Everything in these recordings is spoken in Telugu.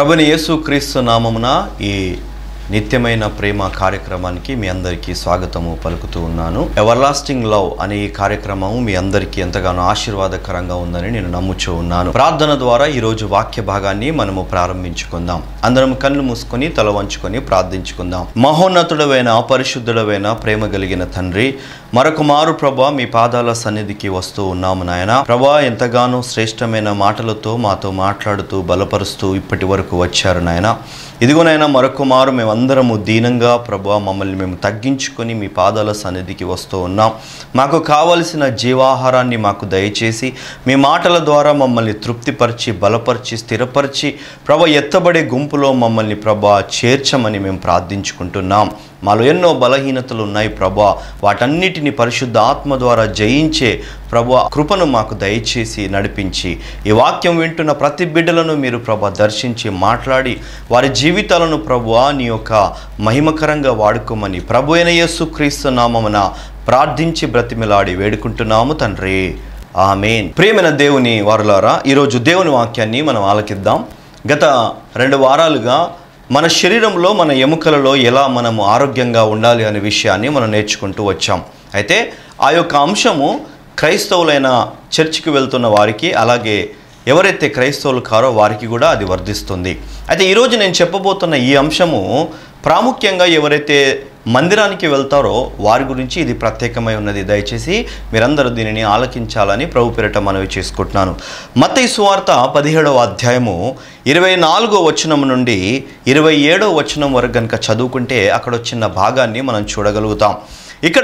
ప్రభుని యేసు క్రీస్తు నామమున ఈ నిత్యమైన ప్రేమ కార్యక్రమానికి మీ అందరికీ స్వాగతము పలుకుతూ ఉన్నాను ఎవర్ లాస్టింగ్ లవ్ అనే ఈ కార్యక్రమం మీ అందరికీ ఎంతగానో ఆశీర్వాదకరంగా ఉందని నేను నమ్ముచూ ఉన్నాను ప్రార్థన ద్వారా ఈరోజు వాక్య భాగాన్ని మనము ప్రారంభించుకుందాం అందరం కళ్ళు మూసుకొని తల వంచుకొని ప్రార్థించుకుందాం మహోన్నతుడవైన పరిశుద్ధుడవైన ప్రేమ కలిగిన తండ్రి మరొక మారు ప్రభా మీ పాదాల సన్నిధికి వస్తూ ఉన్నాము నాయన ప్రభా ఎంతగానో శ్రేష్టమైన మాటలతో మాతో మాట్లాడుతూ బలపరుస్తూ ఇప్పటి వరకు వచ్చారు నాయన ఇదిగోనైనా మరొక మారు మేమందరము దీనంగా ప్రభా మమ్మల్ని మేము తగ్గించుకొని మీ పాదాల సన్నిధికి వస్తూ ఉన్నాం మాకు కావలసిన జీవాహారాన్ని మాకు దయచేసి మీ మాటల ద్వారా మమ్మల్ని తృప్తిపరిచి బలపరిచి స్థిరపరిచి ప్రభ ఎత్తబడే గుంపులో మమ్మల్ని ప్రభా చేర్చమని మేము ప్రార్థించుకుంటున్నాం మాలో ఎన్నో బలహీనతలు ఉన్నాయి ప్రభా వాటన్నిటిని పరిశుద్ధ ఆత్మ ద్వారా జయించే ప్రభు కృపను మాకు దయచేసి నడిపించి ఈ వాక్యం వింటున్న ప్రతి బిడ్డలను మీరు ప్రభా దర్శించి మాట్లాడి వారి జీవితాలను ప్రభు నీ యొక్క మహిమకరంగా వాడుకోమని ప్రభు అయిన యేసు క్రీస్తు నామమున ప్రార్థించి బ్రతిమిలాడి వేడుకుంటున్నాము తండ్రి ఆమెన్ ప్రేమైన దేవుని వారులారా ఈరోజు దేవుని వాక్యాన్ని మనం ఆలకిద్దాం గత రెండు వారాలుగా మన శరీరంలో మన ఎముకలలో ఎలా మనము ఆరోగ్యంగా ఉండాలి అనే విషయాన్ని మనం నేర్చుకుంటూ వచ్చాం అయితే ఆ యొక్క అంశము క్రైస్తవులైన చర్చికి వెళ్తున్న వారికి అలాగే ఎవరైతే క్రైస్తవులు కారో వారికి కూడా అది వర్ధిస్తుంది అయితే ఈరోజు నేను చెప్పబోతున్న ఈ అంశము ప్రాముఖ్యంగా ఎవరైతే మందిరానికి వెళ్తారో వారి గురించి ఇది ప్రత్యేకమై ఉన్నది దయచేసి మీరందరూ దీనిని ఆలకించాలని ప్రభు పేరిట మనవి చేసుకుంటున్నాను మత్తయి సువార్త పదిహేడవ అధ్యాయము ఇరవై నాలుగో వచనం నుండి ఇరవై ఏడో వచనం వరకు కనుక చదువుకుంటే అక్కడ వచ్చిన భాగాన్ని మనం చూడగలుగుతాం ఇక్కడ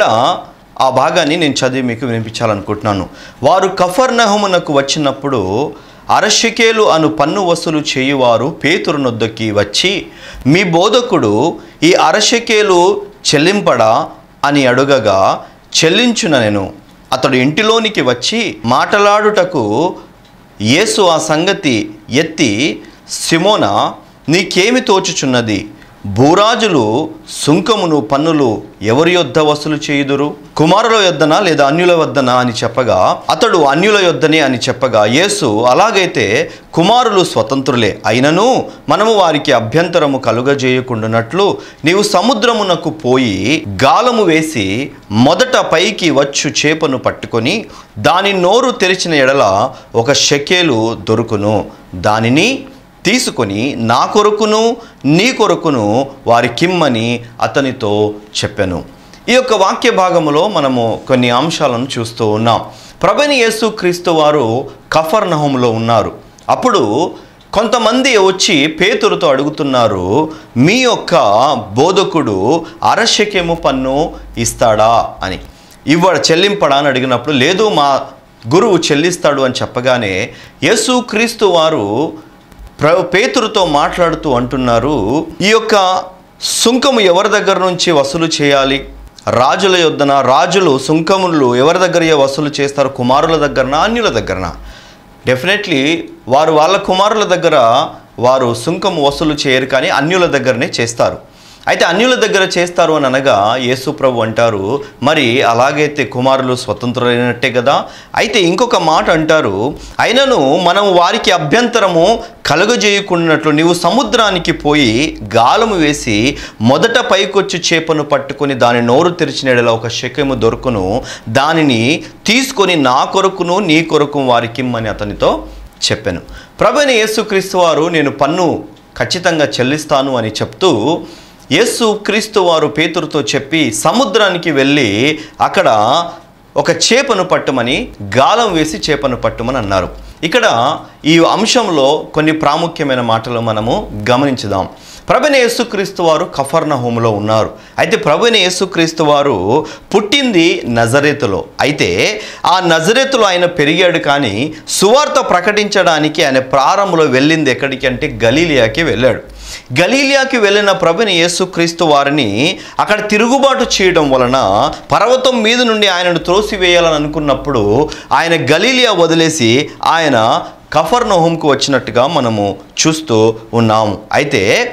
ఆ భాగాన్ని నేను చదివి మీకు వినిపించాలనుకుంటున్నాను వారు కఫర్నహమునకు వచ్చినప్పుడు అరషికేలు అను పన్ను వసూలు చేయువారు పేతురునొద్దకి వచ్చి మీ బోధకుడు ఈ అరషకేలు చెల్లింపడా అని అడుగగా చెల్లించున నేను అతడు ఇంటిలోనికి వచ్చి మాటలాడుటకు యేసు ఆ సంగతి ఎత్తి సిమోన నీకేమి తోచుచున్నది భూరాజులు సుంకమును పన్నులు ఎవరి యొద్ద వసూలు చేయుదురు కుమారుల యొద్దనా లేదా అన్యుల వద్దనా అని చెప్పగా అతడు అన్యుల యొద్దనే అని చెప్పగా యేసు అలాగైతే కుమారులు స్వతంత్రులే అయినను మనము వారికి అభ్యంతరము కలుగజేయకుండానట్లు నీవు సముద్రమునకు పోయి గాలము వేసి మొదట పైకి వచ్చు చేపను పట్టుకొని దాని నోరు తెరిచిన ఎడల ఒక షెకేలు దొరుకును దానిని తీసుకొని నా కొరకును నీ కొరకును వారి కిమ్మని అతనితో చెప్పాను ఈ యొక్క వాక్య భాగములో మనము కొన్ని అంశాలను చూస్తూ ఉన్నాం ప్రభుని యేసు క్రీస్తు వారు కఫర్నహంలో ఉన్నారు అప్పుడు కొంతమంది వచ్చి పేతురుతో అడుగుతున్నారు మీ యొక్క బోధకుడు అరశక్యము పన్ను ఇస్తాడా అని ఇవ్వడు చెల్లింపడా అని అడిగినప్పుడు లేదు మా గురువు చెల్లిస్తాడు అని చెప్పగానే యేసు క్రీస్తు వారు ప్ర పేతురుతో మాట్లాడుతూ అంటున్నారు ఈ యొక్క సుంకము ఎవరి దగ్గర నుంచి వసూలు చేయాలి రాజుల యొద్దన రాజులు సుంకములు ఎవరి దగ్గర వసూలు చేస్తారు కుమారుల దగ్గరనా అన్యుల దగ్గరనా డెఫినెట్లీ వారు వాళ్ళ కుమారుల దగ్గర వారు సుంకం వసూలు చేయరు కానీ అన్యుల దగ్గరనే చేస్తారు అయితే అన్యుల దగ్గర చేస్తారు అని అనగా యేసు ప్రభు అంటారు మరి అలాగైతే కుమారులు స్వతంత్రులైనట్టే కదా అయితే ఇంకొక మాట అంటారు అయినను మనం వారికి అభ్యంతరము కలుగజేయకున్నట్లు నీవు సముద్రానికి పోయి గాలము వేసి మొదట పైకొచ్చి చేపను పట్టుకొని దాని నోరు తెరిచిన ఎడల ఒక శకము దొరుకును దానిని తీసుకొని నా కొరకును నీ కొరకు వారికి ఇమ్మని అతనితో చెప్పాను ప్రభుని యేసుక్రీస్తు వారు నేను పన్ను ఖచ్చితంగా చెల్లిస్తాను అని చెప్తూ యేసు క్రీస్తు వారు పేతురుతో చెప్పి సముద్రానికి వెళ్ళి అక్కడ ఒక చేపను పట్టమని గాలం వేసి చేపను పట్టమని అన్నారు ఇక్కడ ఈ అంశంలో కొన్ని ప్రాముఖ్యమైన మాటలు మనము గమనించుదాం ప్రభుని యేసుక్రీస్తు వారు కఫర్ణ హోములో ఉన్నారు అయితే ప్రభుని యేసుక్రీస్తు వారు పుట్టింది నజరేతులో అయితే ఆ నజరేతులో ఆయన పెరిగాడు కానీ సువార్త ప్రకటించడానికి ఆయన ప్రారంభంలో వెళ్ళింది ఎక్కడికి అంటే గలీలియాకి వెళ్ళాడు గలీలియాకి వెళ్ళిన ప్రభుని యేసుక్రీస్తు వారిని అక్కడ తిరుగుబాటు చేయడం వలన పర్వతం మీద నుండి ఆయనను త్రోసివేయాలని అనుకున్నప్పుడు ఆయన గలీలియా వదిలేసి ఆయన కఫర్నహోంకు వచ్చినట్టుగా మనము చూస్తూ ఉన్నాము అయితే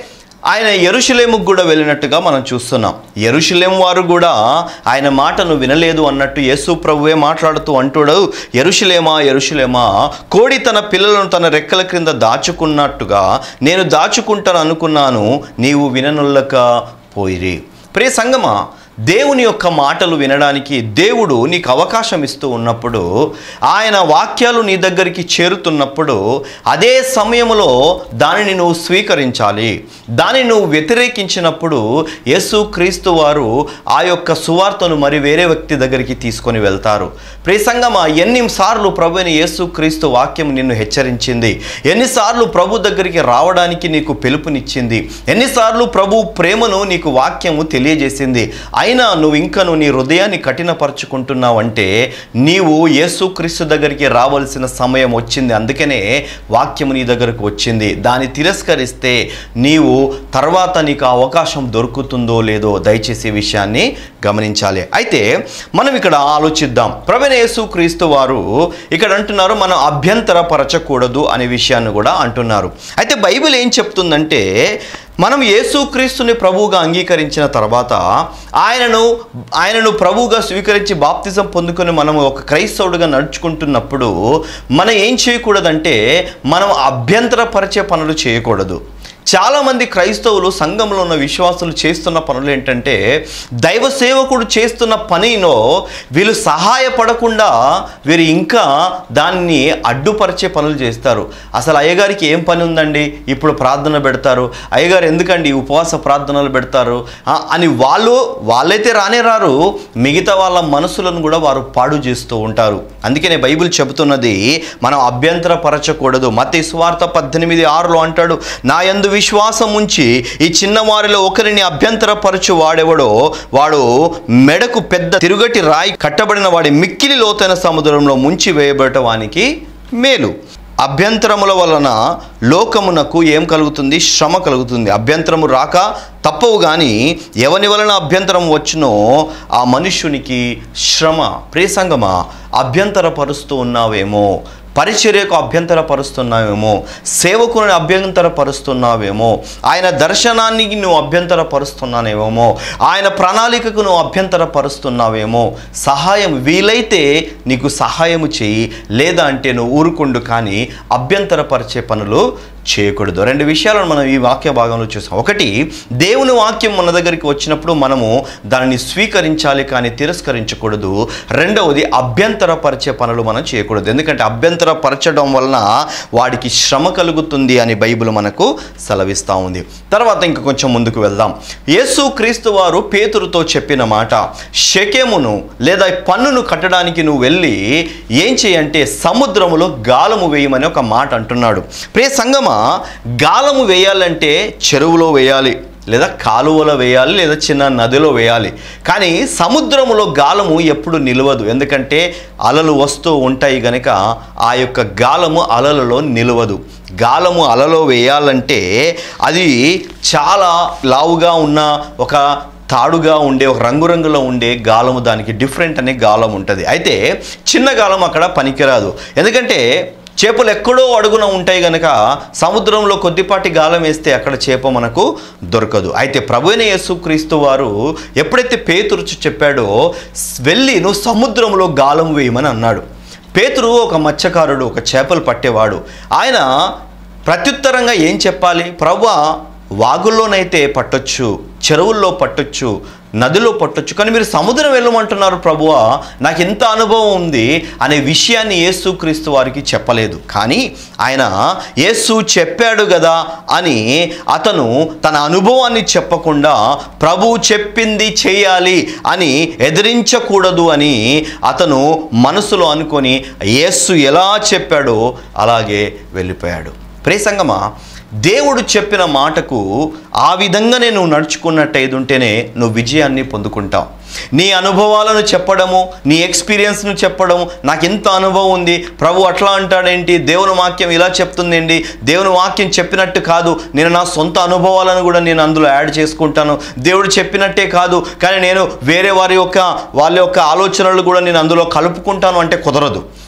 ఆయన ఎరుషులేముకు కూడా వెళ్ళినట్టుగా మనం చూస్తున్నాం ఎరుషులేం వారు కూడా ఆయన మాటను వినలేదు అన్నట్టు యేసు ప్రభువే మాట్లాడుతూ అంటుడు ఎరుషులేమా ఎరుషులేమా కోడి తన పిల్లలను తన రెక్కల క్రింద దాచుకున్నట్టుగా నేను దాచుకుంటాను అనుకున్నాను నీవు విననుల్లక పోయిరి ప్రియ సంగమా దేవుని యొక్క మాటలు వినడానికి దేవుడు నీకు అవకాశం ఇస్తూ ఉన్నప్పుడు ఆయన వాక్యాలు నీ దగ్గరికి చేరుతున్నప్పుడు అదే సమయంలో దానిని నువ్వు స్వీకరించాలి దానిని నువ్వు వ్యతిరేకించినప్పుడు యేసు క్రీస్తు వారు ఆ యొక్క సువార్తను మరి వేరే వ్యక్తి దగ్గరికి తీసుకొని వెళ్తారు ప్రియసంగమా ఎన్నిసార్లు ప్రభు అయిన యేసు క్రీస్తు వాక్యం నిన్ను హెచ్చరించింది ఎన్నిసార్లు ప్రభు దగ్గరికి రావడానికి నీకు పిలుపునిచ్చింది ఎన్నిసార్లు ప్రభు ప్రేమను నీకు వాక్యము తెలియజేసింది అయినా నువ్వు ఇంకను నీ హృదయాన్ని కఠినపరుచుకుంటున్నావంటే నీవు యేసుక్రీస్తు దగ్గరికి రావాల్సిన సమయం వచ్చింది అందుకనే వాక్యము నీ దగ్గరకు వచ్చింది దాన్ని తిరస్కరిస్తే నీవు తర్వాత నీకు ఆ అవకాశం దొరుకుతుందో లేదో దయచేసి ఈ విషయాన్ని గమనించాలి అయితే మనం ఇక్కడ ఆలోచిద్దాం ప్రవీణ యేసుక్రీస్తు వారు ఇక్కడ అంటున్నారు మనం అభ్యంతరపరచకూడదు అనే విషయాన్ని కూడా అంటున్నారు అయితే బైబిల్ ఏం చెప్తుందంటే మనం యేసుక్రీస్తుని ప్రభువుగా అంగీకరించిన తర్వాత ఆయనను ఆయనను ప్రభువుగా స్వీకరించి బాప్తిజం పొందుకొని మనం ఒక క్రైస్తవుడిగా నడుచుకుంటున్నప్పుడు మనం ఏం చేయకూడదంటే మనం అభ్యంతరపరిచే పనులు చేయకూడదు చాలామంది క్రైస్తవులు సంఘంలో ఉన్న విశ్వాసులు చేస్తున్న పనులు ఏంటంటే దైవ సేవకుడు చేస్తున్న పనిలో వీళ్ళు సహాయపడకుండా వీరు ఇంకా దాన్ని అడ్డుపరిచే పనులు చేస్తారు అసలు అయ్యగారికి ఏం పని ఉందండి ఇప్పుడు ప్రార్థన పెడతారు అయ్యగారు ఎందుకండి ఈ ఉపవాస ప్రార్థనలు పెడతారు ఆ, అని వాళ్ళు వాళ్ళైతే రానే రారు మిగతా వాళ్ళ మనసులను కూడా వారు పాడు చేస్తూ ఉంటారు అందుకనే బైబిల్ చెబుతున్నది మనం అభ్యంతరపరచకూడదు మత సువార్త పద్దెనిమిది ఆరులో అంటాడు నా యందు విశ్వాసం ఉంచి ఈ చిన్నవారిలో ఒకరిని అభ్యంతరపరచు వాడెవడో వాడు మెడకు పెద్ద తిరుగటి రాయి కట్టబడిన వాడి మిక్కిలి లోతైన సముద్రంలో ముంచి వేయబడట వానికి మేలు అభ్యంతరముల వలన లోకమునకు ఏం కలుగుతుంది శ్రమ కలుగుతుంది అభ్యంతరము రాక తప్పవు కానీ ఎవని వలన అభ్యంతరం వచ్చునో ఆ మనుష్యునికి శ్రమ ప్రియసంగమా అభ్యంతరపరుస్తూ ఉన్నావేమో పరిచర్యకు అభ్యంతరపరుస్తున్నావేమో సేవకుని అభ్యంతరపరుస్తున్నావేమో ఆయన దర్శనాన్ని నువ్వు అభ్యంతరపరుస్తున్నానేమో ఆయన ప్రణాళికకు నువ్వు అభ్యంతరపరుస్తున్నావేమో సహాయం వీలైతే నీకు సహాయము చేయి లేదా అంటే నువ్వు ఊరుకుండు కానీ అభ్యంతరపరిచే పనులు చేయకూడదు రెండు విషయాలను మనం ఈ వాక్య భాగంలో చూసాం ఒకటి దేవుని వాక్యం మన దగ్గరికి వచ్చినప్పుడు మనము దానిని స్వీకరించాలి కానీ తిరస్కరించకూడదు రెండవది అభ్యంతరపరిచే పనులు మనం చేయకూడదు ఎందుకంటే అభ్యంతరపరచడం వలన వాడికి శ్రమ కలుగుతుంది అని బైబిల్ మనకు సెలవిస్తూ ఉంది తర్వాత ఇంకా కొంచెం ముందుకు వెళ్దాం యేసు క్రీస్తు వారు పేతురుతో చెప్పిన మాట షకెమును లేదా పన్నును కట్టడానికి నువ్వు వెళ్ళి ఏం చేయంటే సముద్రములో గాలము వేయమని ఒక మాట అంటున్నాడు ప్రియ సంగమా గాలము వేయాలంటే చెరువులో వేయాలి లేదా కాలువలో వేయాలి లేదా చిన్న నదిలో వేయాలి కానీ సముద్రములో గాలము ఎప్పుడు నిలవదు ఎందుకంటే అలలు వస్తూ ఉంటాయి గనుక ఆ యొక్క గాలము అలలలో నిలవదు గాలము అలలో వేయాలంటే అది చాలా లావుగా ఉన్న ఒక తాడుగా ఉండే ఒక రంగురంగులో ఉండే గాలము దానికి డిఫరెంట్ అనే గాలం ఉంటుంది అయితే చిన్న గాలం అక్కడ పనికిరాదు ఎందుకంటే చేపలు ఎక్కడో అడుగున ఉంటాయి గనక సముద్రంలో కొద్దిపాటి గాలం వేస్తే అక్కడ చేప మనకు దొరకదు అయితే ప్రభువైన యేసుక్రీస్తు వారు ఎప్పుడైతే పేతురుచు చెప్పాడో వెళ్ళి నువ్వు సముద్రంలో గాలం వేయమని అన్నాడు పేతురు ఒక మత్స్యకారుడు ఒక చేపలు పట్టేవాడు ఆయన ప్రత్యుత్తరంగా ఏం చెప్పాలి ప్రభా వాగుల్లోనైతే పట్టొచ్చు చెరువుల్లో పట్టొచ్చు నదిలో పట్టొచ్చు కానీ మీరు సముద్రం వెళ్ళమంటున్నారు ప్రభువా నాకు ఎంత అనుభవం ఉంది అనే విషయాన్ని యేసుక్రీస్తు వారికి చెప్పలేదు కానీ ఆయన యేసు చెప్పాడు కదా అని అతను తన అనుభవాన్ని చెప్పకుండా ప్రభు చెప్పింది చేయాలి అని ఎదిరించకూడదు అని అతను మనసులో అనుకొని యేసు ఎలా చెప్పాడో అలాగే వెళ్ళిపోయాడు ప్రేసంగమా దేవుడు చెప్పిన మాటకు ఆ విధంగానే నువ్వు నడుచుకున్నట్టయితే ఉంటేనే నువ్వు విజయాన్ని పొందుకుంటావు నీ అనుభవాలను చెప్పడము నీ ఎక్స్పీరియన్స్ను చెప్పడం నాకు ఎంత అనుభవం ఉంది ప్రభు అట్లా అంటాడేంటి దేవుని వాక్యం ఇలా చెప్తుందేంటి దేవుని వాక్యం చెప్పినట్టు కాదు నేను నా సొంత అనుభవాలను కూడా నేను అందులో యాడ్ చేసుకుంటాను దేవుడు చెప్పినట్టే కాదు కానీ నేను వేరే వారి యొక్క వాళ్ళ యొక్క ఆలోచనలు కూడా నేను అందులో కలుపుకుంటాను అంటే కుదరదు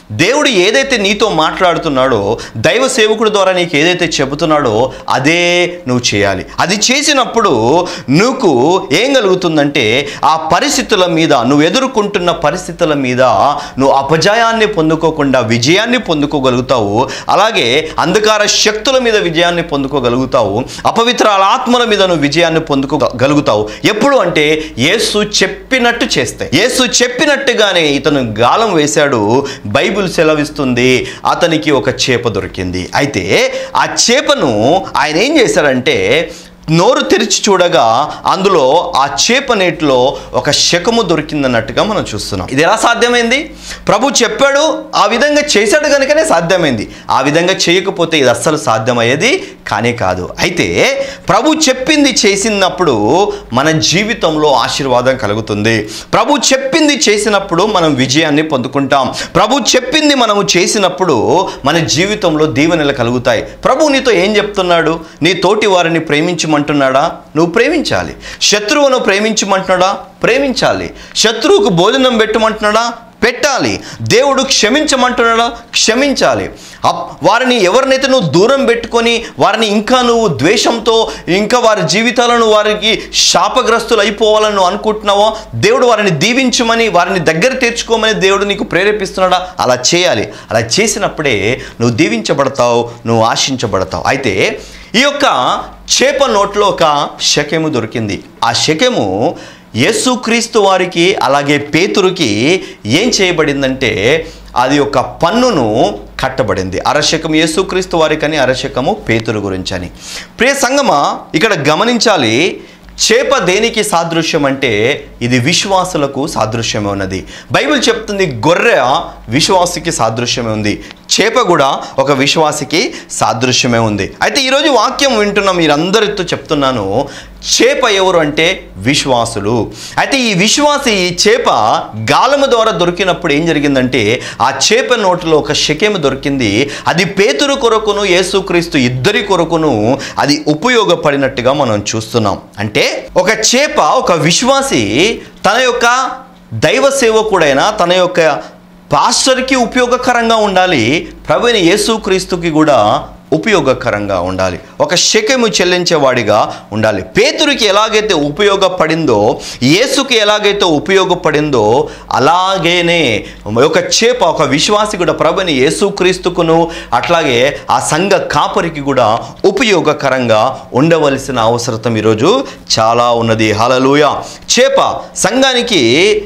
దేవుడు ఏదైతే నీతో మాట్లాడుతున్నాడో దైవ సేవకుడి ద్వారా నీకు ఏదైతే చెబుతున్నాడో అదే నువ్వు చేయాలి అది చేసినప్పుడు నీకు ఏం కలుగుతుందంటే ఆ పరిస్థితుల మీద నువ్వు ఎదుర్కొంటున్న పరిస్థితుల మీద నువ్వు అపజయాన్ని పొందుకోకుండా విజయాన్ని పొందుకోగలుగుతావు అలాగే అంధకార శక్తుల మీద విజయాన్ని పొందుకోగలుగుతావు అపవిత్రాల ఆత్మల మీద నువ్వు విజయాన్ని పొందుకోగలుగుతావు ఎప్పుడు అంటే యేసు చెప్పినట్టు చేస్తే యేసు చెప్పినట్టుగానే ఇతను గాలం వేశాడు బైబిల్ సెలవిస్తుంది అతనికి ఒక చేప దొరికింది అయితే ఆ చేపను ఆయన ఏం చేశాడంటే నోరు తెరిచి చూడగా అందులో ఆ చేప నీటిలో ఒక శకము దొరికిందన్నట్టుగా మనం చూస్తున్నాం ఇది ఎలా సాధ్యమైంది ప్రభు చెప్పాడు ఆ విధంగా చేశాడు కనుకనే సాధ్యమైంది ఆ విధంగా చేయకపోతే ఇది అస్సలు సాధ్యమయ్యేది కానే కాదు అయితే ప్రభు చెప్పింది చేసినప్పుడు మన జీవితంలో ఆశీర్వాదం కలుగుతుంది ప్రభు చెప్పింది చేసినప్పుడు మనం విజయాన్ని పొందుకుంటాం ప్రభు చెప్పింది మనము చేసినప్పుడు మన జీవితంలో దీవెనలు కలుగుతాయి ప్రభు నీతో ఏం చెప్తున్నాడు నీ తోటి వారిని ప్రేమించమంటున్నాడా నువ్వు ప్రేమించాలి శత్రువును ప్రేమించమంటున్నాడా ప్రేమించాలి శత్రువుకు భోజనం పెట్టమంటున్నాడా పెట్టాలి దేవుడు క్షమించమంటున్నాడా క్షమించాలి అప్- వారిని ఎవరినైతే నువ్వు దూరం పెట్టుకొని వారిని ఇంకా నువ్వు ద్వేషంతో ఇంకా వారి జీవితాలను వారికి శాపగ్రస్తులు అయిపోవాలని నువ్వు అనుకుంటున్నావో దేవుడు వారిని దీవించమని వారిని దగ్గర తెచ్చుకోమని దేవుడు నీకు ప్రేరేపిస్తున్నాడా అలా చేయాలి అలా చేసినప్పుడే నువ్వు దీవించబడతావు నువ్వు ఆశించబడతావు అయితే ఈ యొక్క చేప నోట్లో ఒక శకెము దొరికింది ఆ శకెము యేసుక్రీస్తు వారికి అలాగే పేతురుకి ఏం చేయబడిందంటే అది ఒక పన్నును కట్టబడింది అరశకం యేసుక్రీస్తు వారికని అరశకము పేతురు గురించి అని ప్రియ సంగమా ఇక్కడ గమనించాలి చేప దేనికి సాదృశ్యం అంటే ఇది విశ్వాసులకు సాదృశ్యమే ఉన్నది బైబిల్ చెప్తుంది గొర్రె విశ్వాసికి సాదృశ్యమే ఉంది చేప కూడా ఒక విశ్వాసికి సాదృశ్యమే ఉంది అయితే ఈరోజు వాక్యం వింటున్న మీరందరితో చెప్తున్నాను చేప ఎవరు అంటే విశ్వాసులు అయితే ఈ విశ్వాసి ఈ చేప గాలము ద్వారా దొరికినప్పుడు ఏం జరిగిందంటే ఆ చేప నోటిలో ఒక శకేము దొరికింది అది పేతురు కొరకును యేసుక్రీస్తు ఇద్దరి కొరకును అది ఉపయోగపడినట్టుగా మనం చూస్తున్నాం అంటే ఒక చేప ఒక విశ్వాసి తన యొక్క దైవ సేవకుడైన తన యొక్క పాస్టర్కి ఉపయోగకరంగా ఉండాలి ప్రభుని యేసుక్రీస్తుకి కూడా ఉపయోగకరంగా ఉండాలి ఒక శకెము చెల్లించేవాడిగా ఉండాలి పేతురికి ఎలాగైతే ఉపయోగపడిందో యేసుకి ఎలాగైతే ఉపయోగపడిందో అలాగేనే ఒక చేప ఒక విశ్వాసి కూడా ప్రభుని యేసుక్రీస్తుకును అట్లాగే ఆ సంఘ కాపరికి కూడా ఉపయోగకరంగా ఉండవలసిన అవసరం ఈరోజు చాలా ఉన్నది హలలుయ చేప సంఘానికి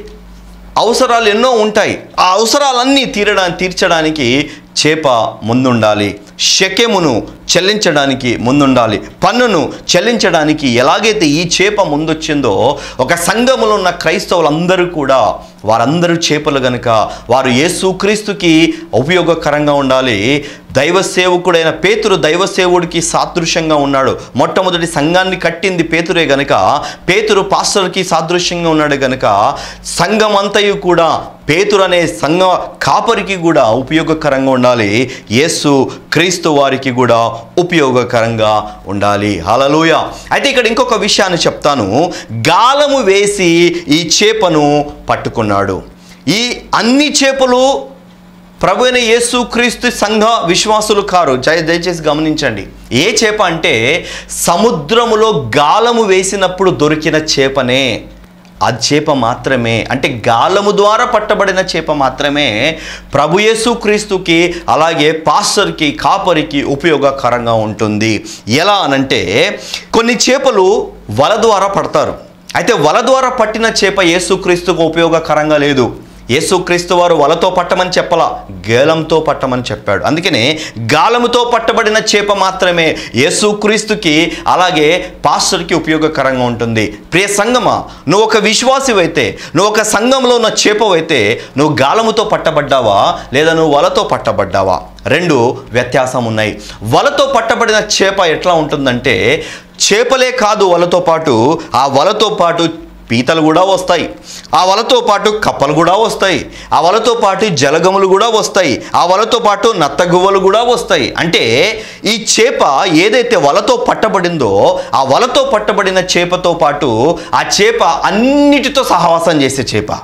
అవసరాలు ఎన్నో ఉంటాయి ఆ అవసరాలన్నీ తీరడానికి తీర్చడానికి చేప ముందుండాలి శకెమును చెల్లించడానికి ముందుండాలి పన్నును చెల్లించడానికి ఎలాగైతే ఈ చేప ముందొచ్చిందో ఒక సంఘములో ఉన్న క్రైస్తవులందరూ కూడా వారందరూ చేపలు గనుక వారు యేసుక్రీస్తుకి ఉపయోగకరంగా ఉండాలి దైవ సేవకుడైన పేతురు దైవ సేవుడికి సాదృశ్యంగా ఉన్నాడు మొట్టమొదటి సంఘాన్ని కట్టింది పేతురే గనుక పేతురు పాస్టర్కి సాదృశ్యంగా ఉన్నాడు గనుక సంఘం అంతయు కూడా పేతురు అనే సంఘ కాపరికి కూడా ఉపయోగకరంగా ఉండాలి యేసు క్రీస్తు వారికి కూడా ఉపయోగకరంగా ఉండాలి హలలుయ అయితే ఇక్కడ ఇంకొక విషయాన్ని చెప్తాను గాలము వేసి ఈ చేపను పట్టుకున్నాడు ఈ అన్ని చేపలు ప్రభు అయిన యేసుక్రీస్తు సంఘ విశ్వాసులు కారు జయ దయచేసి గమనించండి ఏ చేప అంటే సముద్రములో గాలము వేసినప్పుడు దొరికిన చేపనే ఆ చేప మాత్రమే అంటే గాలము ద్వారా పట్టబడిన చేప మాత్రమే ప్రభు యేసుక్రీస్తుకి అలాగే పాస్టర్కి కాపరికి ఉపయోగకరంగా ఉంటుంది ఎలా అనంటే కొన్ని చేపలు వల ద్వారా పడతారు అయితే వల ద్వారా పట్టిన చేప యేసుక్రీస్తుకు ఉపయోగకరంగా లేదు యేసుక్రీస్తు వారు వలతో పట్టమని చెప్పలా గేలంతో పట్టమని చెప్పాడు అందుకనే గాలముతో పట్టబడిన చేప మాత్రమే యేసుక్రీస్తుకి అలాగే పాస్టర్కి ఉపయోగకరంగా ఉంటుంది ప్రియ సంగమా నువ్వు ఒక విశ్వాసివైతే నువ్వు ఒక సంఘంలో ఉన్న చేపవైతే నువ్వు గాలముతో పట్టబడ్డావా లేదా నువ్వు వలతో పట్టబడ్డావా రెండు వ్యత్యాసం ఉన్నాయి వలతో పట్టబడిన చేప ఎట్లా ఉంటుందంటే చేపలే కాదు వలతో పాటు ఆ వలతో పాటు పీతలు కూడా వస్తాయి ఆ వలతో పాటు కప్పలు కూడా వస్తాయి ఆ వలతో పాటు జలగములు కూడా వస్తాయి ఆ వలతో పాటు నత్తగువ్వలు కూడా వస్తాయి అంటే ఈ చేప ఏదైతే వలతో పట్టబడిందో ఆ వలతో పట్టబడిన చేపతో పాటు ఆ చేప అన్నిటితో సహవాసం చేసే చేప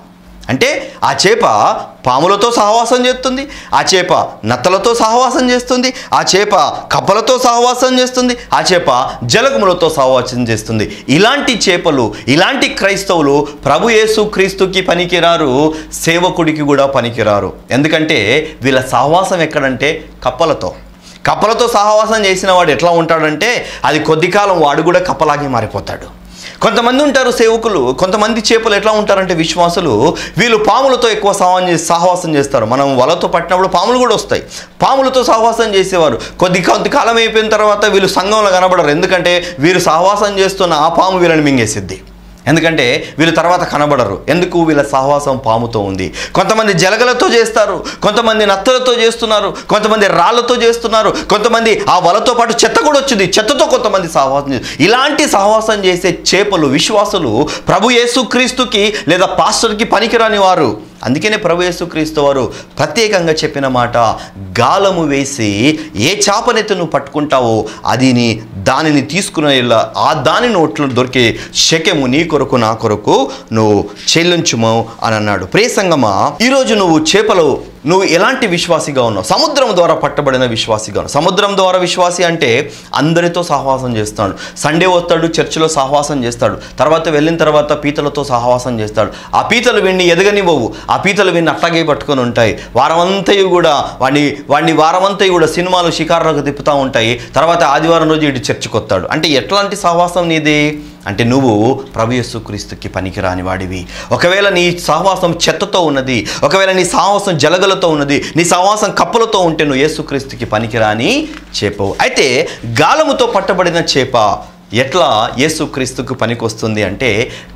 అంటే ఆ చేప పాములతో సహవాసం చేస్తుంది ఆ చేప నత్తలతో సహవాసం చేస్తుంది ఆ చేప కప్పలతో సహవాసం చేస్తుంది ఆ చేప జలగములతో సహవాసం చేస్తుంది ఇలాంటి చేపలు ఇలాంటి క్రైస్తవులు ప్రభు యేసు క్రీస్తుకి పనికిరారు సేవకుడికి కూడా పనికిరారు ఎందుకంటే వీళ్ళ సహవాసం ఎక్కడంటే కప్పలతో కప్పలతో సహవాసం చేసిన వాడు ఎట్లా ఉంటాడంటే అది కొద్ది కాలం వాడు కూడా కప్పలాగే మారిపోతాడు కొంతమంది ఉంటారు సేవకులు కొంతమంది చేపలు ఎట్లా ఉంటారంటే విశ్వాసులు వీళ్ళు పాములతో ఎక్కువ సహవాసం చేసి సహవాసం చేస్తారు మనం వలతో పట్టినప్పుడు పాములు కూడా వస్తాయి పాములతో సహవాసం చేసేవారు కొద్ది కొద్ది కాలం అయిపోయిన తర్వాత వీళ్ళు సంఘంలో కనబడరు ఎందుకంటే వీరు సహవాసం చేస్తున్న ఆ పాము వీళ్ళని మింగేసిద్ది ఎందుకంటే వీళ్ళు తర్వాత కనబడరు ఎందుకు వీళ్ళ సహవాసం పాముతో ఉంది కొంతమంది జలగలతో చేస్తారు కొంతమంది నత్తలతో చేస్తున్నారు కొంతమంది రాళ్లతో చేస్తున్నారు కొంతమంది ఆ వలతో పాటు చెత్త కూడా వచ్చింది చెత్తతో కొంతమంది సహవాసం చేస్తారు ఇలాంటి సహవాసం చేసే చేపలు విశ్వాసులు ప్రభు యేసుక్రీస్తుకి లేదా పాస్టర్కి పనికిరాని వారు అందుకనే ప్రభు యేసుక్రీస్తు వారు ప్రత్యేకంగా చెప్పిన మాట గాలము వేసి ఏ చేపనైతే నువ్వు పట్టుకుంటావో అది నీ దానిని తీసుకునే ఆ దాని నోట్లో దొరికే శకెము నీ కొరకు నా కొరకు నువ్వు చెల్లించుము అని అన్నాడు ప్రేసంగమా ఈరోజు నువ్వు చేపలు నువ్వు ఎలాంటి విశ్వాసిగా ఉన్నావు సముద్రం ద్వారా పట్టబడిన విశ్వాసిగా ఉన్నావు సముద్రం ద్వారా విశ్వాసి అంటే అందరితో సహవాసం చేస్తాడు సండే వస్తాడు చర్చిలో సహవాసం చేస్తాడు తర్వాత వెళ్ళిన తర్వాత పీతలతో సహవాసం చేస్తాడు ఆ పీతలు విన్ని ఎదగనివ్వవు ఆ పీతలు విన్ని అట్లాగే పట్టుకొని ఉంటాయి వారమంతయు కూడా వాడిని వాడిని వారమంతయు కూడా సినిమాలు షికారులకు తిప్పుతూ ఉంటాయి తర్వాత ఆదివారం రోజు ఇటు చర్చికి వస్తాడు అంటే ఎట్లాంటి సహవాసం నీది అంటే నువ్వు ప్రభు యేసుక్రీస్తుకి పనికిరాని వాడివి ఒకవేళ నీ సహవాసం చెత్తతో ఉన్నది ఒకవేళ నీ సహవాసం జలగలతో ఉన్నది నీ సహవాసం కప్పలతో ఉంటే నువ్వు యేసుక్రీస్తుకి పనికిరాని చేపవు అయితే గాలముతో పట్టబడిన చేప ఎట్లా యేసుక్రీస్తుకు పనికొస్తుంది అంటే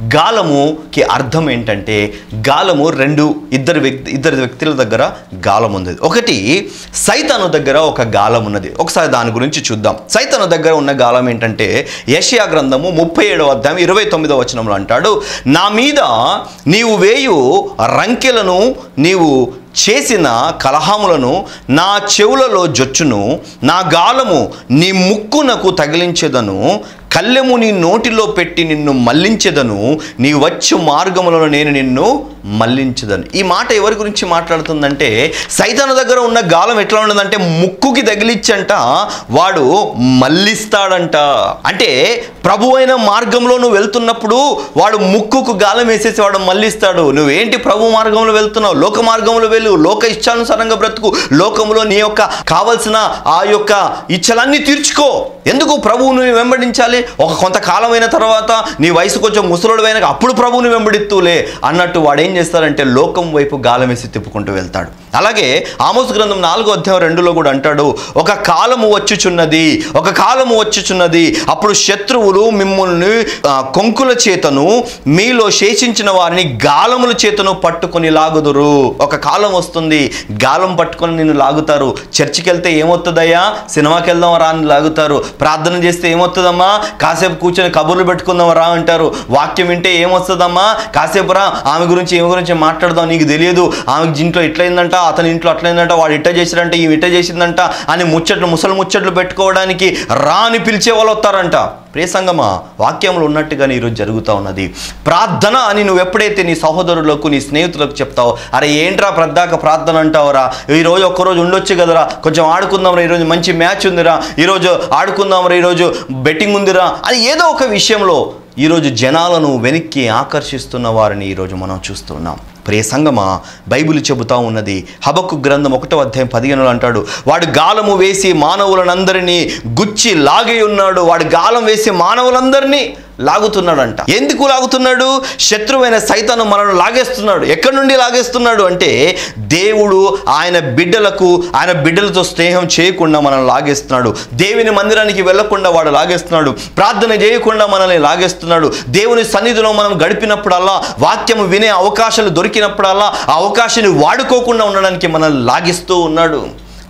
గాలముకి అర్థం ఏంటంటే గాలము రెండు ఇద్దరు వ్యక్తి ఇద్దరు వ్యక్తుల దగ్గర గాలం ఉంది ఒకటి సైతాను దగ్గర ఒక గాలం ఉన్నది ఒకసారి దాని గురించి చూద్దాం సైతాను దగ్గర ఉన్న గాలం ఏంటంటే యషయా గ్రంథము ముప్పై ఏడవ అధ్యాయం ఇరవై తొమ్మిదవ వచనంలో అంటాడు నా మీద నీవు వేయు రంకెలను నీవు చేసిన కలహములను నా చెవులలో జొచ్చును నా గాలము నీ ముక్కునకు తగిలించెదను కళ్ళెము నీ నోటిలో పెట్టి నిన్ను మళ్లించెదను నీ వచ్చు మార్గములను నేను నిన్ను మళ్లించదను ఈ మాట ఎవరి గురించి మాట్లాడుతుందంటే సైతాను దగ్గర ఉన్న గాలం ఎట్లా ఉండదంటే ముక్కుకి తగిలిచ్చంట వాడు మళ్ళిస్తాడంట అంటే ప్రభు అయిన మార్గంలో నువ్వు వెళ్తున్నప్పుడు వాడు ముక్కుకు గాలం వేసేసి వాడు మళ్ళిస్తాడు నువ్వేంటి ప్రభు మార్గంలో వెళ్తున్నావు లోక మార్గంలో వెళ్ళు లోక ఇచ్చానుసారంగా బ్రతుకు లోకంలో నీ యొక్క కావలసిన ఆ యొక్క ఇచ్చలన్నీ తీర్చుకో ఎందుకు ప్రభువును నువ్వు వెంబడించాలి ఒక కొంతకాలం అయిన తర్వాత నీ వయసు కొంచెం ముసలుడు అయినాక అప్పుడు ప్రభువుని వెంబడిత్తూలే అన్నట్టు వాడు ఏం చేస్తాడంటే లోకం వైపు గాలం వేసి తిప్పుకుంటూ వెళ్తాడు అలాగే ఆమోస్ గ్రంథం నాలుగో అధ్యాయం రెండులో కూడా అంటాడు ఒక కాలము వచ్చుచున్నది ఒక కాలము వచ్చుచున్నది అప్పుడు శత్రువులు మిమ్మల్ని ఆ, కొంకుల చేతను మీలో శేషించిన వారిని గాలముల చేతను పట్టుకొని లాగుదురు ఒక కాలం వస్తుంది గాలం పట్టుకొని నిన్ను లాగుతారు చర్చికి వెళ్తే ఏమవుతుందయ్యా సినిమాకి వెళ్దాం రా అని లాగుతారు ప్రార్థన చేస్తే ఏమవుతుందమ్మా కాసేపు కూర్చొని కబుర్లు పెట్టుకుందాం రా అంటారు వాక్యం వింటే ఏమొస్తుందమ్మా కాసేపు రా ఆమె గురించి ఈమె గురించి మాట్లాడదాం నీకు తెలియదు ఆమెకి ఇంట్లో ఇట్లయిందంట అతని ఇంట్లో అట్లయిందంట వాడు ఇట్ట చేసిరంట ఈమె ఇట్ట చేసిందంట అని ముచ్చట్లు ముసలు ముచ్చట్లు పెట్టుకోవడానికి రా అని పిలిచే వాళ్ళు వస్తారంట ప్రియసంగమా వాక్యంలో ఉన్నట్టుగానే ఈరోజు జరుగుతూ ఉన్నది ప్రార్థన అని నువ్వు ఎప్పుడైతే నీ సహోదరులకు నీ స్నేహితులకు చెప్తావో అరే ఏంట్రా ప్రద్దాక ప్రార్థన అంటావురా ఈరోజు ఒక్కరోజు ఉండొచ్చు కదరా కొంచెం ఆడుకుందాంరా ఈరోజు మంచి మ్యాచ్ ఉందిరా ఈరోజు ఆడుకుందాంరా ఈరోజు బెట్టింగ్ ఉందిరా అని ఏదో ఒక విషయంలో ఈరోజు జనాలను వెనక్కి ఆకర్షిస్తున్న వారిని ఈరోజు మనం చూస్తున్నాం ప్రియ సంగమా బైబిల్ చెబుతా ఉన్నది హబక్కు గ్రంథం ఒకటో అధ్యాయం పదిహేనులో అంటాడు వాడు గాలము వేసి మానవులనందరినీ గుచ్చి లాగి ఉన్నాడు వాడు గాలం వేసి మానవులందరినీ లాగుతున్నాడంట ఎందుకు లాగుతున్నాడు శత్రువైన సైతాను మనల్ని లాగేస్తున్నాడు ఎక్కడి నుండి లాగేస్తున్నాడు అంటే దేవుడు ఆయన బిడ్డలకు ఆయన బిడ్డలతో స్నేహం చేయకుండా మనల్ని లాగేస్తున్నాడు దేవుని మందిరానికి వెళ్లకుండా వాడు లాగేస్తున్నాడు ప్రార్థన చేయకుండా మనల్ని లాగేస్తున్నాడు దేవుని సన్నిధిలో మనం గడిపినప్పుడల్లా వాక్యము వినే అవకాశాలు దొరికినప్పుడల్లా ఆ అవకాశాన్ని వాడుకోకుండా ఉండడానికి మనల్ని లాగిస్తూ ఉన్నాడు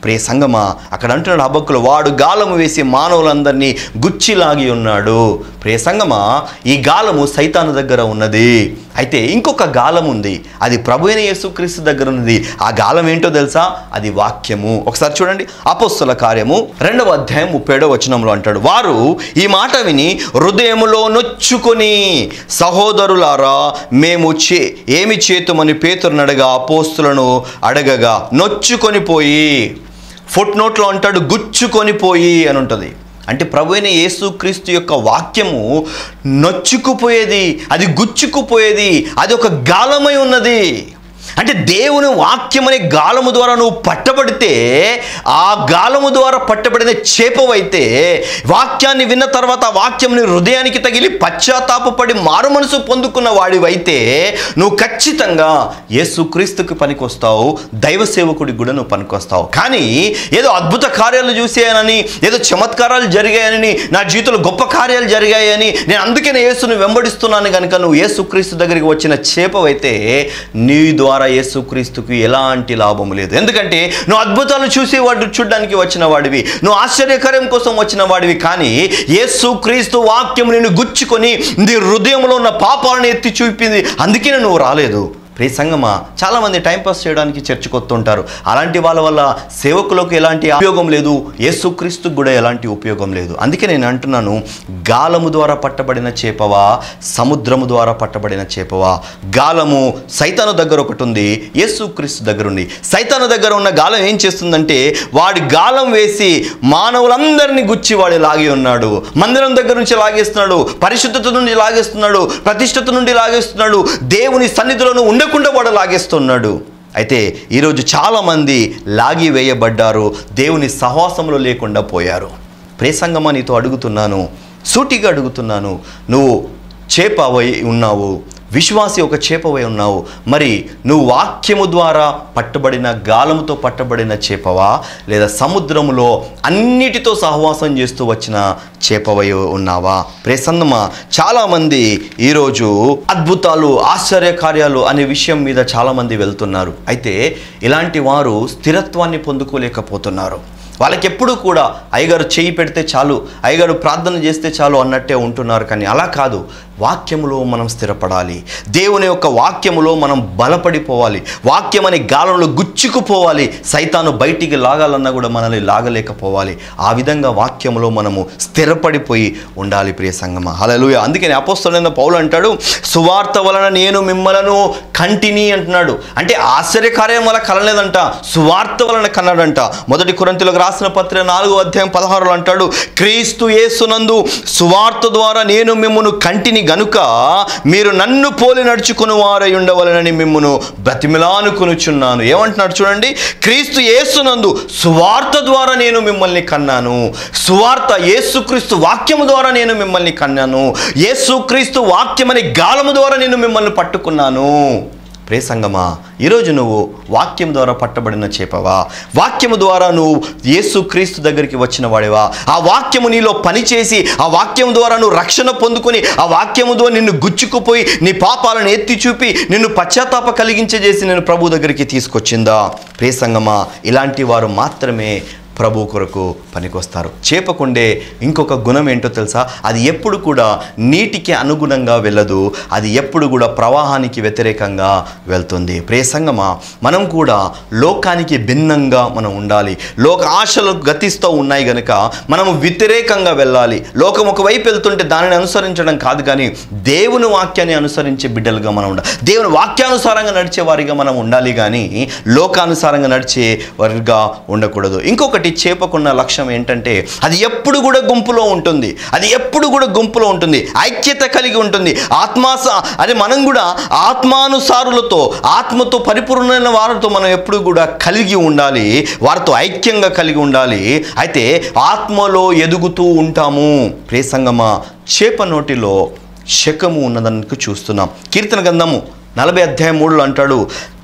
ప్రే సంగమా అక్కడ అంటున్నాడు హబక్కులు వాడు గాలము వేసి మానవులందరినీ గుచ్చిలాగి ఉన్నాడు ప్రే సంగమా ఈ గాలము సైతాను దగ్గర ఉన్నది అయితే ఇంకొక గాలం ఉంది అది ప్రభు అయిన యేసుక్రీస్తు దగ్గర ఉన్నది ఆ గాలం ఏంటో తెలుసా అది వాక్యము ఒకసారి చూడండి అపోస్తుల కార్యము రెండవ అధ్యాయం ముప్పేడో వచనంలో అంటాడు వారు ఈ మాట విని హృదయములో నొచ్చుకొని సహోదరులారా మేము చే ఏమి చేతుమని పేతురునడగా అపోస్తులను అడగగా నొచ్చుకొని పోయి ఫుట్ నోట్లో అంటాడు గుచ్చుకొని పోయి అని ఉంటుంది అంటే ప్రభు అయిన యేసుక్రీస్తు యొక్క వాక్యము నొచ్చుకుపోయేది అది గుచ్చుకుపోయేది అది ఒక గాలమై ఉన్నది అంటే దేవుని వాక్యం అనే గాలము ద్వారా నువ్వు పట్టబడితే ఆ గాలము ద్వారా పట్టబడిన చేపవైతే వాక్యాన్ని విన్న తర్వాత ఆ వాక్యం నీ హృదయానికి తగిలి పశ్చాత్తాపడి మారు మనసు పొందుకున్న వాడివైతే నువ్వు ఖచ్చితంగా యేసుక్రీస్తుకి పనికొస్తావు దైవ సేవకుడికి కూడా నువ్వు పనికొస్తావు కానీ ఏదో అద్భుత కార్యాలు చూసాయనని ఏదో చమత్కారాలు జరిగాయని నా జీవితంలో గొప్ప కార్యాలు జరిగాయని నేను అందుకే నేను యేసుని వెంబడిస్తున్నాను కనుక నువ్వు యేసుక్రీస్తు దగ్గరికి వచ్చిన చేపవైతే నీ ద్వారా యేసుక్రీస్తుకు ఎలాంటి లాభము లేదు ఎందుకంటే నువ్వు అద్భుతాలు చూసి వాడు చూడడానికి వచ్చిన వాడివి నువ్వు ఆశ్చర్యకరం కోసం వచ్చిన వాడివి కానీ యేసుక్రీస్తు వాక్యం నిన్ను గుచ్చుకొని నీ హృదయంలో ఉన్న పాపాలను ఎత్తి చూపింది అందుకే నువ్వు రాలేదు ప్రియ సంగమా చాలామంది టైంపాస్ చేయడానికి చర్చకు వస్తుంటారు అలాంటి వాళ్ళ వల్ల సేవకులకు ఎలాంటి ఉపయోగం లేదు యేసుక్రీస్తుకు కూడా ఎలాంటి ఉపయోగం లేదు అందుకే నేను అంటున్నాను గాలము ద్వారా పట్టబడిన చేపవా సముద్రము ద్వారా పట్టబడిన చేపవా గాలము సైతాను దగ్గర ఒకటి ఉంది యేసుక్రీస్తు దగ్గర ఉంది సైతాను దగ్గర ఉన్న గాలం ఏం చేస్తుందంటే వాడి గాలం వేసి మానవులందరినీ గుచ్చి వాడు లాగి ఉన్నాడు మందిరం దగ్గర నుంచి లాగేస్తున్నాడు పరిశుద్ధత నుండి లాగేస్తున్నాడు ప్రతిష్టత నుండి లాగేస్తున్నాడు దేవుని సన్నిధిలోనూ ఉండకుండా వాడు లాగేస్తున్నాడు అయితే ఈరోజు చాలామంది లాగి వేయబడ్డారు దేవుని సహవాసంలో లేకుండా పోయారు ప్రేసంగమా నీతో అడుగుతున్నాను సూటిగా అడుగుతున్నాను నువ్వు చేపవై ఉన్నావు విశ్వాసి ఒక చేపవై ఉన్నావు మరి నువ్వు వాక్యము ద్వారా పట్టబడిన గాలముతో పట్టబడిన చేపవా లేదా సముద్రములో అన్నిటితో సహవాసం చేస్తూ వచ్చిన చేపవై ఉన్నావా ప్రసన్నమా చాలామంది ఈరోజు అద్భుతాలు ఆశ్చర్య కార్యాలు అనే విషయం మీద చాలామంది వెళ్తున్నారు అయితే ఇలాంటి వారు స్థిరత్వాన్ని పొందుకోలేకపోతున్నారు వాళ్ళకి ఎప్పుడు కూడా అయ్యగారు చేయి పెడితే చాలు అయ్యగారు ప్రార్థన చేస్తే చాలు అన్నట్టే ఉంటున్నారు కానీ అలా కాదు వాక్యములో మనం స్థిరపడాలి దేవుని యొక్క వాక్యములో మనం బలపడిపోవాలి వాక్యం అనే గాలంలో గుచ్చుకుపోవాలి సైతాను బయటికి లాగాలన్నా కూడా మనల్ని లాగలేకపోవాలి ఆ విధంగా వాక్యములో మనము స్థిరపడిపోయి ఉండాలి ప్రియ సంగమ హలలుయ అందుకని అపోస్తలైన పౌలు అంటాడు సువార్త వలన నేను మిమ్మలను కంటిని అంటున్నాడు అంటే ఆశ్చర్యకార్యం వల్ల కలలేదంట సువార్త వలన కన్నాడంట మొదటి కురంతిలోకి రాసిన పత్రిక నాలుగో అధ్యాయం పదహారులో అంటాడు క్రీస్తు యేసునందు సువార్త ద్వారా నేను మిమ్మను కంటిని గనుక మీరు నన్ను పోలి నడుచుకుని వారై ఉండవలనని మిమ్మను బ్రతిమిలానుకొనుచున్నాను ఏమంటున్నాడు చూడండి క్రీస్తు యేసునందు సువార్త ద్వారా నేను మిమ్మల్ని కన్నాను సువార్త యేసుక్రీస్తు వాక్యము ద్వారా నేను మిమ్మల్ని కన్నాను యేసుక్రీస్తు వాక్యమని గాలము ద్వారా నేను మిమ్మల్ని పట్టుకున్నాను ప్రే సంగమా ఈరోజు నువ్వు వాక్యం ద్వారా పట్టబడిన చేపవా వాక్యము ద్వారా నువ్వు యేసు క్రీస్తు దగ్గరికి వచ్చిన వాడివా ఆ వాక్యము నీలో పనిచేసి ఆ వాక్యం ద్వారా నువ్వు రక్షణ పొందుకొని ఆ వాక్యము ద్వారా నిన్ను గుచ్చుకుపోయి నీ పాపాలను ఎత్తి చూపి నిన్ను పశ్చాత్తాప కలిగించజేసి నేను ప్రభు దగ్గరికి తీసుకొచ్చిందా ప్రే సంగమా ఇలాంటి వారు మాత్రమే ప్రభు కొరకు పనికొస్తారు చేపకుండే ఇంకొక గుణం ఏంటో తెలుసా అది ఎప్పుడు కూడా నీటికి అనుగుణంగా వెళ్ళదు అది ఎప్పుడు కూడా ప్రవాహానికి వ్యతిరేకంగా వెళ్తుంది ప్రేసంగమా మనం కూడా లోకానికి భిన్నంగా మనం ఉండాలి లోక ఆశలు గతిస్తూ ఉన్నాయి గనుక మనము వ్యతిరేకంగా వెళ్ళాలి లోకం ఒకవైపు వెళ్తుంటే దానిని అనుసరించడం కాదు కానీ దేవుని వాక్యాన్ని అనుసరించే బిడ్డలుగా మనం ఉండాలి దేవుని వాక్యానుసారంగా నడిచే వారిగా మనం ఉండాలి కానీ లోకానుసారంగా నడిచే వారిగా ఉండకూడదు ఇంకొకటి చేపకున్న లక్ష్యం ఏంటంటే అది ఎప్పుడు కూడా గుంపులో ఉంటుంది అది ఎప్పుడు కూడా గుంపులో ఉంటుంది ఐక్యత కలిగి ఉంటుంది ఆత్మాస అది మనం కూడా ఆత్మానుసారులతో ఆత్మతో పరిపూర్ణమైన వారితో మనం ఎప్పుడు కూడా కలిగి ఉండాలి వారితో ఐక్యంగా కలిగి ఉండాలి అయితే ఆత్మలో ఎదుగుతూ ఉంటాము ప్రేసంగమా చేప నోటిలో శకము ఉన్నదానికి చూస్తున్నాం కీర్తన గంధము నలభై అధ్యాయం మూడులో అంటాడు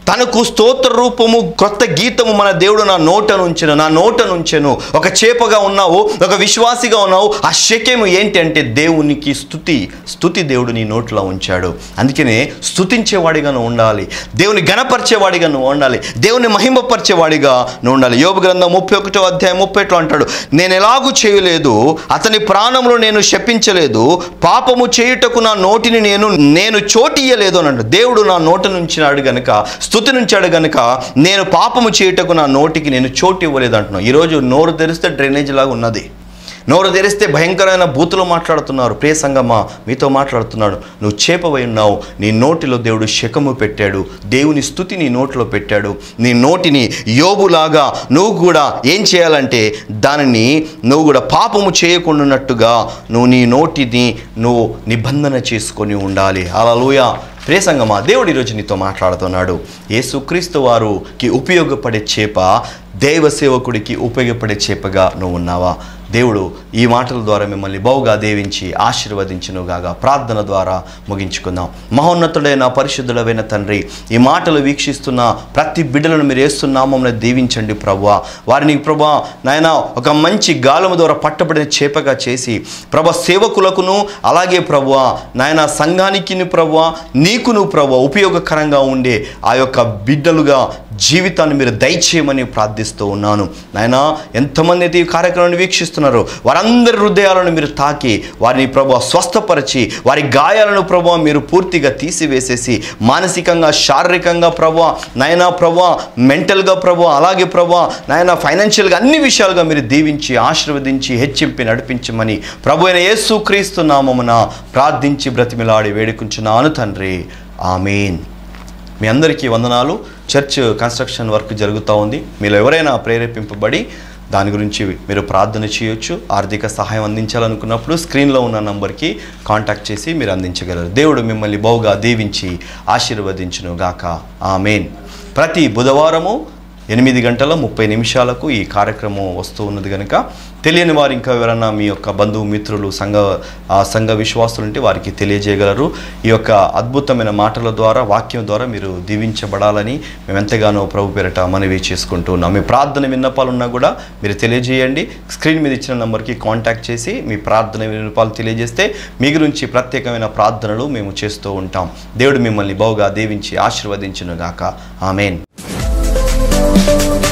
తనకు స్తోత్ర రూపము క్రొత్త గీతము మన దేవుడు నా నోట నుంచెను నా నోట నుంచెను ఒక చేపగా ఉన్నావు ఒక విశ్వాసిగా ఉన్నావు ఆ శక్యము ఏంటి అంటే దేవునికి స్థుతి స్థుతి దేవుడు నీ నోట్లో ఉంచాడు అందుకనే స్థుతించేవాడిగా నువ్వు ఉండాలి దేవుని గణపరిచేవాడిగా నువ్వు ఉండాలి దేవుని మహిమపరిచేవాడిగా నువ్వు ఉండాలి యోగ గ్రంథం ముప్పై ఒకటో అధ్యాయం ముప్పై ఒకటో అంటాడు నేను ఎలాగూ చేయలేదు అతని ప్రాణంలో నేను శపించలేదు పాపము చేయుటకు నా నోటిని నేను నేను చోటియ్యలేదు అని అంటాడు దేవుడు నా నోట నుంచినాడు గనుక స్థుతి నుంచాడు గనుక నేను పాపము చేయుటకు నా నోటికి నేను చోటు ఇవ్వలేదు అంటున్నాను ఈరోజు నోరు తెరిస్తే డ్రైనేజ్ లాగా ఉన్నది నోరు తెరిస్తే భయంకరమైన బూతులు మాట్లాడుతున్నారు ప్రియ సంగమా మీతో మాట్లాడుతున్నాడు నువ్వు చేపవై ఉన్నావు నీ నోటిలో దేవుడు శకము పెట్టాడు దేవుని స్థుతి నీ నోటిలో పెట్టాడు నీ నోటిని యోబులాగా నువ్వు కూడా ఏం చేయాలంటే దానిని నువ్వు కూడా పాపము చేయకుండాన్నట్టుగా నువ్వు నీ నోటిని నువ్వు నిబంధన చేసుకొని ఉండాలి అలలుయ ప్రియ సంగమా దేవుడు ఈరోజు నీతో మాట్లాడుతున్నాడు యేసుక్రీస్తు వారికి ఉపయోగపడే చేప దైవ సేవకుడికి ఉపయోగపడే చేపగా నువ్వు ఉన్నావా దేవుడు ఈ మాటల ద్వారా మిమ్మల్ని బహుగా దీవించి ఆశీర్వదించునుగాక ప్రార్థన ద్వారా ముగించుకుందాం మహోన్నతుడైన పరిశుద్ధుడైన తండ్రి ఈ మాటలు వీక్షిస్తున్న ప్రతి బిడ్డలను మీరు వేస్తున్నామని దీవించండి ప్రభా వారిని ప్రభా నాయన ఒక మంచి గాలము ద్వారా పట్టబడిన చేపగా చేసి ప్రభ సేవకులకును అలాగే ప్రభు నాయన సంఘానికి ప్రభు నీకును ప్రభు ఉపయోగకరంగా ఉండే ఆ యొక్క బిడ్డలుగా జీవితాన్ని మీరు దయచేయమని ప్రార్థిస్తూ ఉన్నాను నాయన ఎంతమంది అయితే ఈ కార్యక్రమాన్ని వీక్షిస్తున్నారో వారందరి హృదయాలను మీరు తాకి వారిని ప్రభు స్వస్థపరిచి వారి గాయాలను ప్రభు మీరు పూర్తిగా తీసివేసేసి మానసికంగా శారీరకంగా ప్రభు నాయన ప్రభు మెంటల్గా ప్రభు అలాగే ప్రభు నాయన ఫైనాన్షియల్గా అన్ని విషయాలుగా మీరు దీవించి ఆశీర్వదించి హెచ్చింపి నడిపించమని ప్రభు అయిన యేసు క్రీస్తు నామమున ప్రార్థించి బ్రతిమిలాడి వేడుకుంటున్నాను తండ్రి ఆమెన్ మీ అందరికీ వందనాలు చర్చ్ కన్స్ట్రక్షన్ వర్క్ జరుగుతూ ఉంది మీలో ఎవరైనా ప్రేరేపింపబడి దాని గురించి మీరు ప్రార్థన చేయొచ్చు ఆర్థిక సహాయం అందించాలనుకున్నప్పుడు స్క్రీన్లో ఉన్న నంబర్కి కాంటాక్ట్ చేసి మీరు అందించగలరు దేవుడు మిమ్మల్ని బహుగా దీవించి ఆశీర్వదించును గాక ఆమెన్ ప్రతి బుధవారము ఎనిమిది గంటల ముప్పై నిమిషాలకు ఈ కార్యక్రమం వస్తూ ఉన్నది కనుక తెలియని వారు ఇంకా ఎవరన్నా మీ యొక్క బంధువు మిత్రులు సంఘ ఆ సంఘ విశ్వాసులు ఉంటే వారికి తెలియజేయగలరు ఈ యొక్క అద్భుతమైన మాటల ద్వారా వాక్యం ద్వారా మీరు దీవించబడాలని మేము ఎంతగానో ప్రభు పేరట మనవి చేసుకుంటూ ఉన్నాం మీ ప్రార్థన విన్నపాలు ఉన్నా కూడా మీరు తెలియజేయండి స్క్రీన్ మీద ఇచ్చిన నంబర్కి కాంటాక్ట్ చేసి మీ ప్రార్థన విన్నపాలు తెలియజేస్తే మీ గురించి ప్రత్యేకమైన ప్రార్థనలు మేము చేస్తూ ఉంటాం దేవుడు మిమ్మల్ని బహుగా దీవించి ఆశీర్వదించునుగాక ఆమెన్